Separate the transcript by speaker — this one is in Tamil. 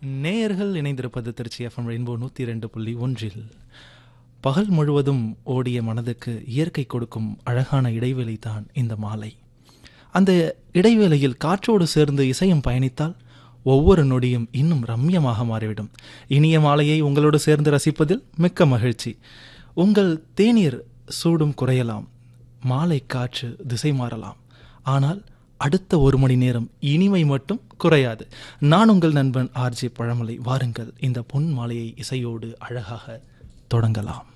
Speaker 1: நேயர்கள் இணைந்திருப்பது திருச்சி எஃப்எம் ரெயின்போ நூற்றி ரெண்டு புள்ளி ஒன்றில் பகல் முழுவதும் ஓடிய மனதுக்கு இயற்கை கொடுக்கும் அழகான இடைவெளி தான் இந்த மாலை அந்த இடைவேளையில் காற்றோடு சேர்ந்து இசையும் பயணித்தால் ஒவ்வொரு நொடியும் இன்னும் ரம்யமாக மாறிவிடும் இனிய மாலையை உங்களோடு சேர்ந்து ரசிப்பதில் மிக்க மகிழ்ச்சி உங்கள் தேநீர் சூடும் குறையலாம் மாலை காற்று திசை மாறலாம் ஆனால் அடுத்த ஒரு மணி நேரம் இனிமை மட்டும் குறையாது நான் உங்கள் நண்பன் ஆர்ஜே பழமலை வாருங்கள் இந்த பொன் மாலையை இசையோடு அழகாக தொடங்கலாம்